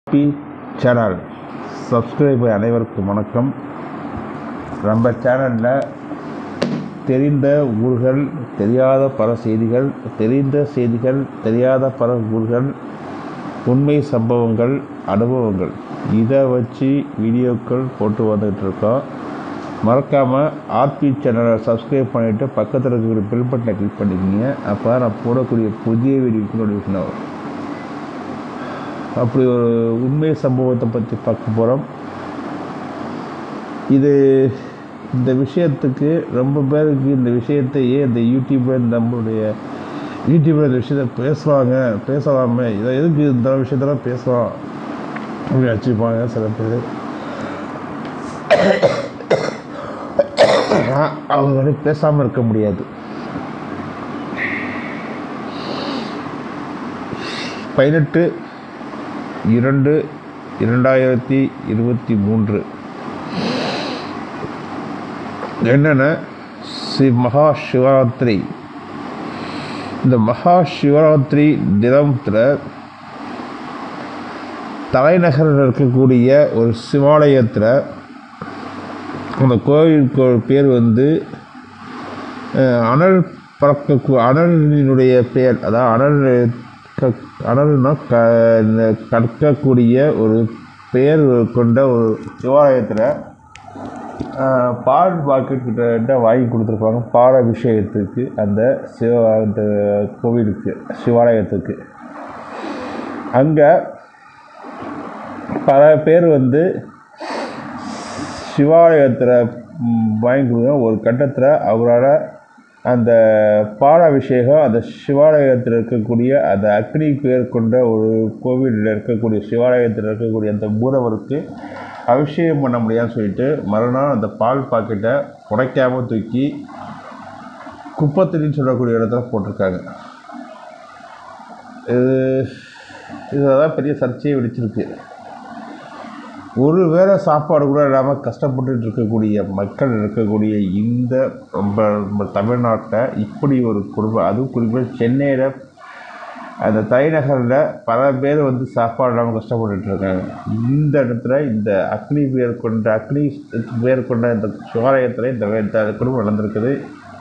B channel subscriber அனைவருக்கும் வணக்கம் நம்ம சேனலில் தெரிந்த ஊர்கள் தெரியாத பல செய்திகள் தெரிந்த செய்திகள் தெரியாத பல ஊர்கள் உண்மை சம்பவங்கள் அனுபவங்கள் இதை வச்சு வீடியோக்கள் போட்டு வந்துகிட்டு இருக்கோம் மறக்காமல் ஆர்பி சேனலை சப்ஸ்கிரைப் பண்ணிவிட்டு பக்கத்தில் இருக்கிற பெல் பட்டனை கிளிக் பண்ணிக்கோங்க அப்போ நான் போடக்கூடிய புதிய வீடியோக்கு நோட்டிஃபிகேஷன் வரும் அப்படி ஒரு உண்மை சம்பவத்தை பற்றி பார்க்க போகிறோம் இது இந்த விஷயத்துக்கு ரொம்ப பேருக்கு இந்த விஷயத்தை ஏன் இந்த யூடியூப்பில் நம்மளுடைய யூடியூப்பில் இந்த விஷயத்த பேசுவாங்க பேசலாமே இதை எதுக்கு இந்த விஷயத்தெல்லாம் பேசலாம் அப்படி வச்சுப்பாங்க சில பேர் ஆனால் அவங்க வந்து பேசாமல் இருக்க முடியாது பதினெட்டு இரண்டு இரண்டாயிரத்தி இருபத்தி மூன்று என்னென்ன ஸ்ரீ மகா சிவராத்திரி இந்த மகா சிவராத்திரி தினத்தில் தலைநகரில் இருக்கக்கூடிய ஒரு சிவாலயத்தில் அந்த கோயிலுக்கு ஒரு பேர் வந்து அஹ், அனல் பறக்க அனலினுடைய பெயர் அதாவது அனல் க அனல்னா க இந்த கற்கக்கூடிய ஒரு பெயர் கொண்ட ஒரு சிவாலயத்தில் ஆஹ் பால் பாக்கெட் கிட்ட வாங்கி கொடுத்துருப்பாங்க பால் அபிஷேகத்துக்கு அந்த சிவ அந்த கோவிலுக்கு சிவாலயத்துக்கு அங்கே பல பேர் வந்து சிவாலயத்தில் ம், வாங்கி கொடுங்க ஒரு கட்டத்தில் அவரால் அந்த பால் அபிஷேகம் அந்த சிவாலயத்தில் இருக்கக்கூடிய அந்த அக்னி பேர் கொண்ட ஒரு கோவிலில் இருக்கக்கூடிய சிவாலயத்தில் இருக்கக்கூடிய அந்த மூலவருக்கு அபிஷேகம் பண்ண முடியாதுன்னு சொல்லிட்டு மறுநாள் அந்த பால் பாக்கெட்டை உடைக்காமல் தூக்கி குப்பத்தடின்னு சொல்லக்கூடிய இடத்துல போட்டிருக்காங்க இது இதுதான் பெரிய சர்ச்சையை வெடிச்சிருக்கு ஒரு வேளை சாப்பாடு கூட இல்லாமல் கஷ்டப்பட்டுட்டு இருக்கக்கூடிய மக்கள் இருக்கக்கூடிய இந்த ரொம்ப நம்ம தமிழ்நாட்டில் இப்படி ஒரு குடும்பம் அதுவும் குறிப்பாக சென்னையில் அந்த தலைநகரில் பல பேர் வந்து சாப்பாடு இல்லாமல் கஷ்டப்பட்டுட்டு இருக்காங்க இந்த இடத்துல இந்த அக்னி பேர் கொண்ட அக்னி பேர் கொண்ட இந்த சிவாலயத்தில் இந்த வே- இந்த குடும்பம் நடந்திருக்குது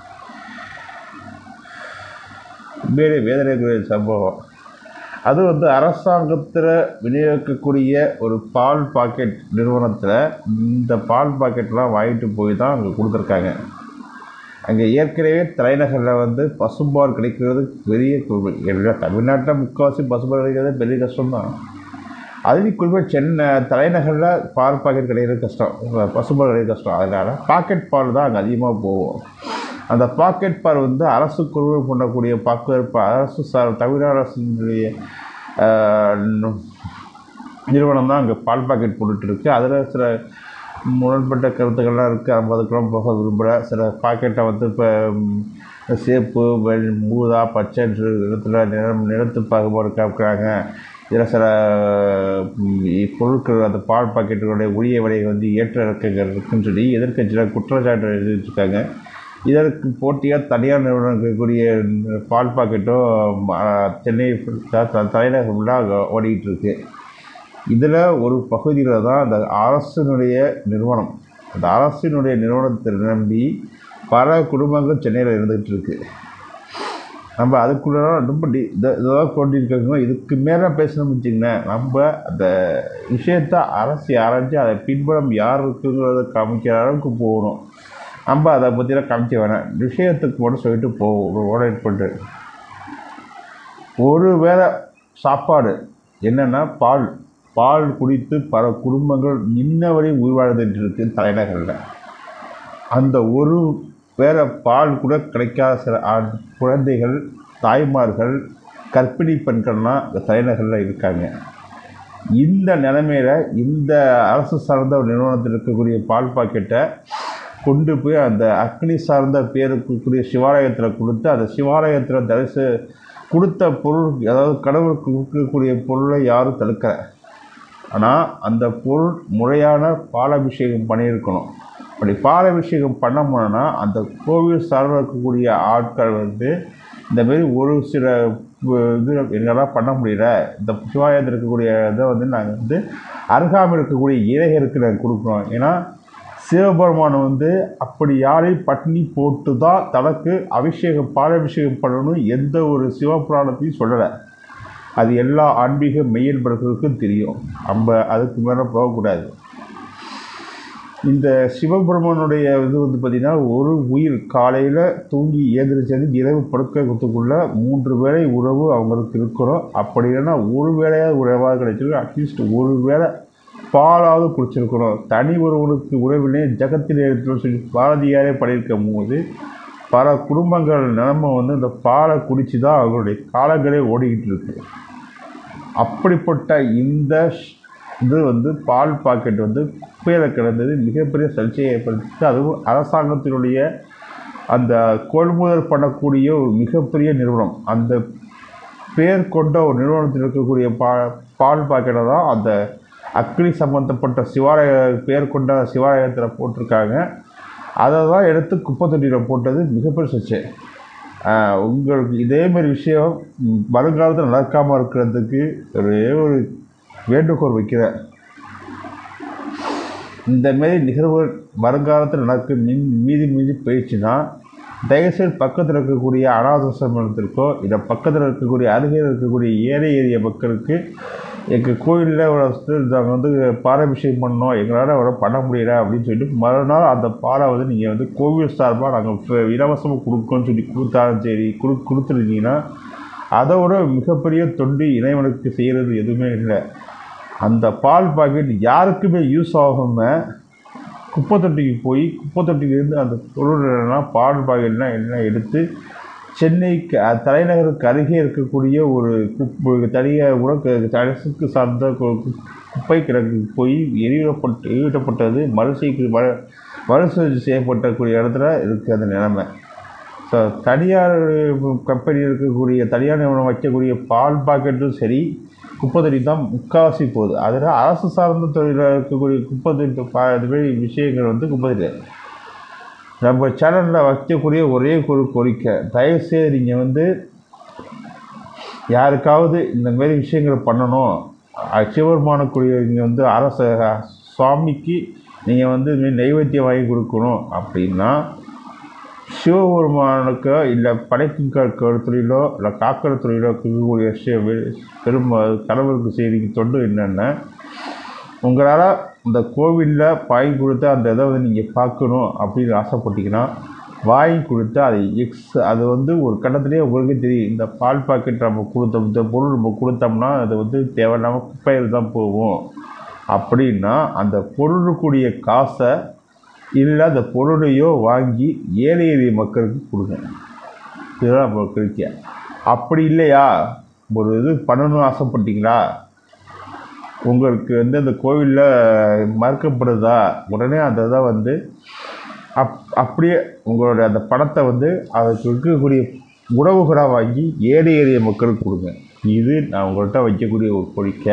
உண்மையிலே வேதனைக்குரிய சம்பவம் அது வந்து அரசாங்கத்தில் விநியோகிக்கக்கூடிய ஒரு பால் பாக்கெட் நிறுவனத்தில் இந்த பால் பாக்கெட்லாம் வாங்கிட்டு போய் தான் அங்கே கொடுத்துருக்காங்க அங்கே ஏற்கனவே தலைநகரில் வந்து பசும்பால் கிடைக்கிறது பெரிய கு- எல்லா தமிழ்நாட்டில் முக்கால்வாசி பசும்பால் கிடைக்கிறது பெரிய கஷ்டம்தான் அதுலேயும் குறிப்பாக சென்னை தலைநகரில் பால் பாக்கெட் கிடைக்கிறது கஷ்டம் பசும்பால் கிடைக்கிறது கஷ்டம் அதனால் பாக்கெட் பால் தான் அங்கே அதிகமாக போகும் அந்த பாக்கெட் பால் வந்து அரசு கொள்கை பண்ணக்கூடிய பாக்கெட் பால் அரசு சார் தமிழ்நாடு அரசினுடைய ஆஹ், நிறுவனம் தான் அங்கே பால் பாக்கெட் போட்டுட்ருக்கு அதில் சில முரண்பட்ட கருத்துக்கள்லாம் இருக்குது ஐம்பதுக்கெல்லாம் போக விரும்பல சில பாக்கெட்டை வந்து இப்போ சேப்பு வெள் ஊதா பச்சைன்ற இடத்துல நிறம் நிறத்து பாகுபாடு காக்கிறாங்க இதில் சில ம், பொருட்கள் அந்த பால் பாக்கெட்டுகளுடைய உரிய விலை வந்து ஏற்ற இறக்கங்கள் இருக்குன்னு சொல்லி எதிர்க்கட்சியில் குற்றச்சாட்டு எழுதிட்டுருக்காங்க இதற்கு போட்டியாக தனியார் நிறுவனம் இருக்கக்கூடிய பால் பாக்கெட்டும் ஆ, சென்னை த- த- தலைநகர் ஃபுல்லாக ஓடிக்கிட்டு இருக்கு இதில் ஒரு பகுதியில் தான் அந்த அரசினுடைய நிறுவனம் அந்த அரசினுடைய நிறுவனத்தை நம்பி பல குடும்பங்கள் சென்னையில் இருந்துகிட்டு இருக்கு நம்ம அதுக்குள்ள ரொம்ப டி இதை இதெல்லாம் கொண்டிருக்கோம் இதுக்கு மேலே பேசணும்னு வச்சிங்களேன் நம்ம அந்த விஷயத்தை அரசி ஆராய்ச்சி அதை பின்புறம் யார் இருக்குங்கிறத காமிக்கிற அளவுக்கு போகணும் நம்ம அதை பற்றிலாம் காமிக்க வேணாம் விஷயத்துக்கு மட்டும் சொல்லிட்டு போவோம் ஓடேட் பண்ணிட்டு ஒரு வேளை சாப்பாடு என்னென்னா பால் பால் குடித்து பல குடும்பங்கள் இன்ன வரை உயிர் வாழ்ந்துட்டு இருக்கு தலைநகரில் அந்த ஒரு வேளை பால் கூட கிடைக்காத சில ஆண் குழந்தைகள் தாய்மார்கள் கர்ப்பிணி பெண்கள்லாம் இந்த தலைநகரில் இருக்காங்க இந்த நிலைமையில் இந்த அரசு சார்ந்த ஒரு நிறுவனத்தில் இருக்கக்கூடிய பால் பாக்கெட்டை கொண்டு போய் அந்த அக்னி சார்ந்த பேருக்குரிய சிவாலயத்தில் கொடுத்து அந்த சிவாலயத்தில் தரிசு கொடுத்த பொருள் அதாவது கடவுளுக்கு கொடுக்கக்கூடிய பொருளை யாரும் தடுக்கலை ஆனால் அந்த பொருள் முறையான பாலாபிஷேகம் பண்ணியிருக்கணும் அப்படி பாலாபிஷேகம் பண்ண முடியலன்னா அந்த கோவில் சார்பில் இருக்கக்கூடிய ஆட்கள் வந்து இந்த மாரி ஒரு சில இது எங்களால் பண்ண முடியல இந்த சிவாலயத்தில் இருக்கக்கூடிய இதை வந்து நாங்கள் வந்து அருகாமையில் இருக்கக்கூடிய இறைகருக்கு நாங்கள் கொடுக்குறோம் ஏன்னா சிவபெருமான் வந்து அப்படி யாரையும் பட்டினி போட்டு தான் தனக்கு அபிஷேகம் பாலாபிஷேகம் பண்ணணும் எந்த ஒரு சிவபுராணத்தையும் சொல்லலை அது எல்லா ஆன்மீக மெய்யன்பர்களுக்கும் தெரியும் நம்ம அதுக்கு மேலே போகக்கூடாது இந்த சிவபெருமானுடைய இது வந்து பார்த்திங்கன்னா ஒரு உயிர் காலையில் தூங்கி ஏந்திரிச்சது இரவு படுக்கிறதுக்குள்ள மூன்று வேளை உறவு அவங்களுக்கு இருக்கிறோம் அப்படி இல்லைன்னா ஒரு வேளையாவது உறவாக கிடைச்சிருக்கும் அட்லீஸ்ட் ஒரு வேளை பாலாவது குடிச்சிருக்கணும் தனி ஒருவனுக்கு உறவிலே ஜகத்தில் இருக்கிறோம் சொல்லி பாரதியாரே பண்ணியிருக்கும் போது பல குடும்பங்கள் நிலமை வந்து இந்த பாலை குடித்து தான் அவங்களுடைய காலங்களே ஓடிக்கிட்டு இருக்கு அப்படிப்பட்ட இந்த ஷ்- இது வந்து பால் பாக்கெட் வந்து குப்பையில் கிடந்தது மிகப்பெரிய சர்ச்சையை ஏற்படுத்தி அதுவும் அரசாங்கத்தினுடைய அந்த கொள்முதல் பண்ணக்கூடிய ஒரு மிகப்பெரிய நிறுவனம் அந்த பேர் கொண்ட ஒரு நிறுவனத்தில் இருக்கக்கூடிய பா பால் பாக்கெட்டை தான் அந்த அக்னி சம்பந்தப்பட்ட சிவாலய பேர் கொண்ட சிவாலயத்தில் போட்டிருக்காங்க அதை தான் எடுத்து குப்பை தொட்டியில் போட்டது மிகப்பெரிய சர்ச்சை ஆஹ் உங்களுக்கு இதே மாதிரி விஷயம் ம், வருங்காலத்தில் நடக்காமல் இருக்கிறதுக்கு ஒரே ஒரு வேண்டுகோள் வைக்கிறேன் இந்த மாரி நிகழ்வுகள் வருங்காலத்தில் நடக்க மின் மீதி மீதி போயிடுச்சுன்னா தயவுசெய்து பக்கத்தில் இருக்கக்கூடிய அனாதாசிரமத்திற்கோ இல்லை பக்கத்தில் இருக்கக்கூடிய அருகில் இருக்கக்கூடிய ஏழை ஏரிய மக்களுக்கு எங்கள் கோயிலில் நாங்கள் வந்து பாராபிஷேகம் பண்ணோம் எங்களால் அவ்வளோ பண்ண முடியல அப்படின்னு சொல்லிட்டு மறுநாள் அந்த பாலை வந்து நீங்கள் வந்து கோவில் சார்பாக நாங்கள் இலவசமாக கொடுக்கோன்னு சொல்லி கொடுத்தாலும் சரி கொடு கொடுத்துருந்தீங்கன்னா அதோட மிகப்பெரிய தொண்டு இறைவனுக்கு செய்கிறது எதுவுமே இல்லை அந்த பால் பாக்கெட் யாருக்குமே யூஸ் ஆகாமல் குப்பை தொட்டிக்கு போய் குப்பை தொட்டியிலேருந்து அந்த பொருள்லாம் பால் பாக்கெட்லாம் எல்லாம் எடுத்து சென்னைக்கு அஹ், தலைநகருக்கு அருகே இருக்கக்கூடிய ஒரு குப்பை தனியாக உணக்கு அரசுக்கு சார்ந்த கு- கு- குப்பை கிடக்கு போய் எரிவிடப்பட்டு எரிவிடப்பட்டது மறுசீக்கு மறு மறுசுழற்சி செய்யப்பட்டக்கூடிய இடத்துல இருக்குது அந்த நிலைமை ஸோ தனியார் கம்பெனியில் இருக்கக்கூடிய தனியார் நிறுவனம் வைக்கக்கூடிய பால் பாக்கெட்டும் சரி குப்பை தொட்டி தான் முக்கால்வாசி போகுது அதில் அரசு சார்ந்த தொழிலில் இருக்கக்கூடிய குப்பை தொட்டி பா இது மாதிரி விஷயங்கள் வந்து குப்பை தொட்டி நம்ம சேனலில் வைக்கக்கூடிய ஒரே ஒரு கோரிக்கை தயவுசெய்து நீங்கள் வந்து யாருக்காவது இந்த மாதிரி விஷயங்களை பண்ணணும் அஹ் சிவபெருமானுக்குரிய நீங்கள் வந்து அரச சுவாமிக்கு நீங்கள் வந்து இது மாதிரி நைவேத்தியம் வாங்கி கொடுக்கணும் அப்படின்னா சிவபெருமானுக்கு இல்லை படைக்கும் தொழிலோ இல்லை காக்கிற தொழிலோ இருக்கக்கூடிய சி- வே- பெரும் கடவுளுக்கு செய்தி தொண்டு என்னென்ன உங்களால் இந்த கோவிலில் வாங்கி கொடுத்து அந்த இதை வந்து நீங்கள் பார்க்கணும் அப்படின்னு ஆசைப்பட்டீங்கன்னா வாங்கி கொடுத்து அதை எக்ஸ் அது வந்து ஒரு கட்டத்துலேயே உங்களுக்கே தெரியும் இந்த பால் பாக்கெட் நம்ம கொடுத்தோம் இந்த பொருள் நம்ம கொடுத்தோம்னா அது வந்து தேவையில்லாமல் குப்பையில் தான் போகும் அப்படின்னா அந்த பொருளுக்குரிய காசை இல்லை அந்த பொருளையோ வாங்கி ஏழை எளிய மக்களுக்கு கொடுங்க இதுதான் நம்ம கோரிக்கை அப்படி இல்லையா ஒரு இது பண்ணணும்னு ஆசைப்பட்டீங்களா உங்களுக்கு வந்து அந்த கோவிலில் மறுக்கப்படுதா உடனே அந்த இதை வந்து அப் அப்படியே உங்களுடைய அந்த பணத்தை வந்து அதுக்கு இருக்கக்கூடிய உணவுகளாக வாங்கி ஏழை எளிய மக்களுக்கு கொடுங்க இது நான் உங்கள்கிட்ட வைக்கக்கூடிய ஒரு கோரிக்கை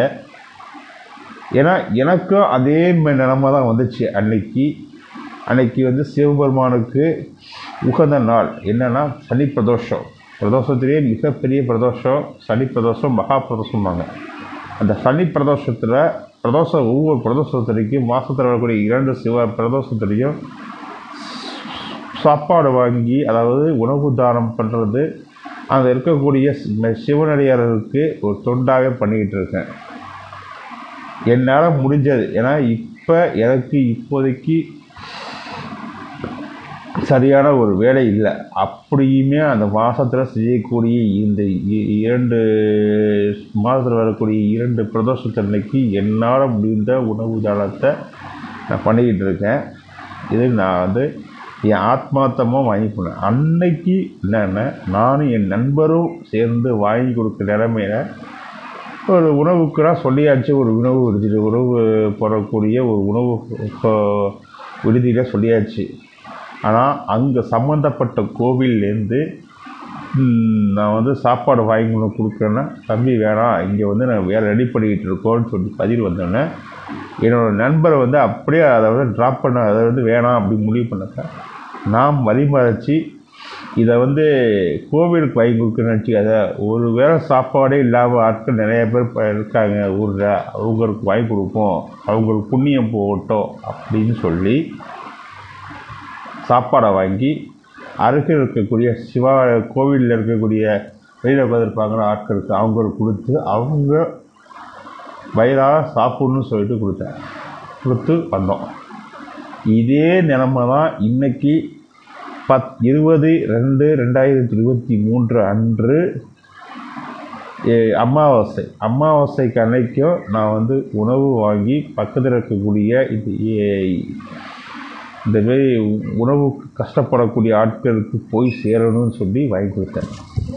ஏன்னா எனக்கும் அதே மாதிரி நிலமை தான் வந்துச்சு அன்னைக்கு அன்னைக்கு வந்து சிவபெருமானுக்கு உகந்த நாள் என்னன்னா சனி பிரதோஷம் பிரதோஷத்திலேயே மிகப்பெரிய பிரதோஷம் சனி பிரதோஷம் மகா பிரதோஷம்பாங்க அந்த சனி பிரதோஷத்தில் பிரதோஷம் ஒவ்வொரு பிரதோஷத்திலையும் மாதத்தில் வரக்கூடிய இரண்டு சிவ பிரதோஷத்துலேயும் சாப்பாடு வாங்கி அதாவது உணவு தானம் பண்ணுறது அங்கே இருக்கக்கூடிய சி- சிவனடியார்களுக்கு ஒரு தொண்டாகவே பண்ணிக்கிட்டு இருக்கேன் என்னால் முடிஞ்சது ஏன்னா இப்போ எனக்கு இப்போதைக்கு சரியான ஒரு வேலை இல்லை அப்படியுமே அந்த மாதத்தில் செய்யக்கூடிய இந்த இ- இரண்டு மாதத்தில் வரக்கூடிய இரண்டு பிரதோஷத்தன்னைக்கு என்னால் முடிந்த உணவு தானத்தை நான் பண்ணிக்கிட்டு இருக்கேன் இது நான் வந்து என் ஆத்மார்த்தமாக வாங்கி போனேன் அன்னைக்கு என்னென்ன நானும் என் நண்பரும் சேர்ந்து வாங்கி கொடுக்குற நிலமையில ஒரு உணவுக்குலாம் சொல்லியாச்சு ஒரு உணவு விடுதி உணவு போடக்கூடிய ஒரு உணவு இப்போ- விடுதியில் சொல்லியாச்சு ஆனால் அங்கே சம்மந்தப்பட்ட கோவில்லேருந்து ம், நான் வந்து சாப்பாடு வாங்கி கொண்டு கொடுக்குறேன்னா தம்பி வேணாம் இங்கே வந்து நான் வேறு ரெடி பண்ணிக்கிட்டு இருக்கோன்னு சொல்லி பதில் வந்தோடனே என்னோடய நண்பரை வந்து அப்படியே அதை வந்து ட்ராப் பண்ண அதை வந்து வேணாம் அப்படி முடிவு பண்ணப்ப நான் வழிமறைச்சி இதை வந்து கோவிலுக்கு வாங்கி கொடுக்க நினச்சிக்காத ஒரு வேளை சாப்பாடே இல்லாமல் ஆட்கள் நிறைய பேர் இப்போ இருக்காங்க ஊரில் அவங்களுக்கு வாங்கி கொடுப்போம் அவங்களுக்கு புண்ணியம் போகட்டும் அப்படின்னு சொல்லி சாப்பாடை வாங்கி அருகில் இருக்கக்கூடிய சிவா கோவிலில் இருக்கக்கூடிய வெளியில் உட்காந்துருப்பாங்களா ஆட்களுக்கு அவங்களுக்கு கொடுத்து அவங்க வயிறார சாப்பிட்ணுன்னு சொல்லிட்டு கொடுத்தேன் கொடுத்து வந்தோம் இதே நிலமை தான் இன்றைக்கி பத் இருபது ரெண்டு ரெண்டாயிரத்தி இருபத்தி மூன்று அன்று ஏ, அமாவாசை அமாவாசைக்கு அன்னைக்கும் நான் வந்து உணவு வாங்கி பக்கத்தில் இருக்கக்கூடிய இது ஏ- இந்த மாரி உணவுக்கு கஷ்டப்படக்கூடிய ஆட்களுக்கு போய் சேரணும்னு சொல்லி வாங்கி கொடுத்தேன்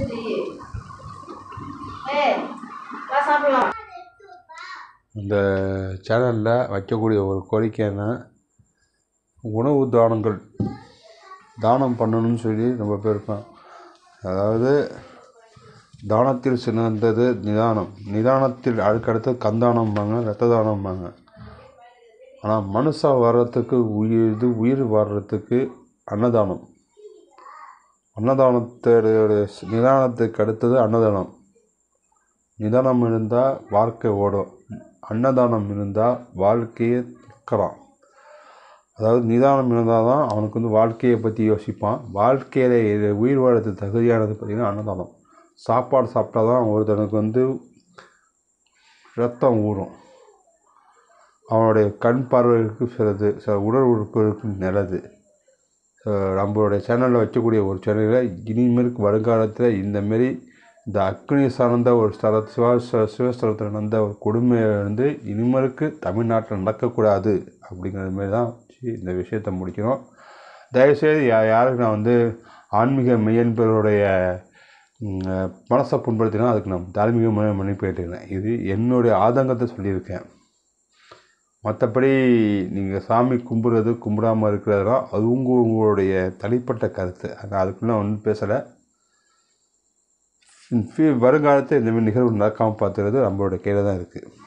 ஏய் வா சாப்பிடலாம் இந்த சேனலில் வைக்கக்கூடிய ஒரு கோரிக்கை என்ன உணவு தானங்கள் தானம் பண்ணணும்னு சொல்லி ரொம்ப பேர் இருப்பேன் அதாவது தானத்தில் சிறந்தது நிதானம் நிதானத்தில் அதுக்கடுத்து கந்தானம்பாங்க ரத்த தானம்பாங்க ஆனால் மனுஷா வர்றதுக்கு உயிர் இது உயிர் வர்றதுக்கு அன்னதானம் அன்னதானத்தோடைய நிதானத்துக்கு அடுத்தது அன்னதானம் நிதானம் இருந்தால் வாழ்க்கை ஓடும் அன்னதானம் இருந்தால் வாழ்க்கையை நிற்கலாம் அதாவது நிதானம் இருந்தால் தான் அவனுக்கு வந்து வாழ்க்கையை பற்றி யோசிப்பான் வாழ்க்கையில் இது உயிர் வாழறதுக்கு தகுதியானது பார்த்திங்கன்னா அன்னதானம் சாப்பாடு சாப்பிட்டா தான் ஒருத்தனுக்கு வந்து ரத்தம் ஊறும் அவனுடைய கண் பார்வைக்கு சிலது சில உடல் உறுப்புகளுக்கு நல்லது ஸோ நம்மளுடைய சேனலில் வைக்கக்கூடிய ஒரு சேனலில் இனிமேலுக்கு வருங்காலத்தில் இந்தமாரி இந்த அக்னி சார்ந்த ஒரு ஸ்தல சிவா ச- சிவஸ்தலத்தில் நடந்த ஒரு கொடுமையை வந்து இனிமேலுக்கு தமிழ்நாட்டில் நடக்கக்கூடாது அப்படிங்கிற மாரி தான் வச்சு இந்த விஷயத்தை முடிக்கிறோம் தயவுசெய்து யா யாருக்கு நான் வந்து ஆன்மீக மெய்யன்பர்களுடைய ம், மனசை புண்படுத்தினா அதுக்கு நான் தார்மீக முறை மன்னிப்பு கேட்டுக்கிறேன் இது என்னுடைய ஆதங்கத்தை சொல்லியிருக்கேன் மற்றபடி நீங்கள் சாமி கும்பிட்றது கும்பிடாமல் இருக்கிறதெல்லாம் அது உங்க உங்களுடைய தனிப்பட்ட கருத்து நான் அதுக்குள்ளே ஒன்றும் பேசலை வருங்காலத்தில் இந்தமாரி நிகழ்வு நடக்காமல் பார்த்துக்கிறது நம்மளோட கையில் தான் இருக்குது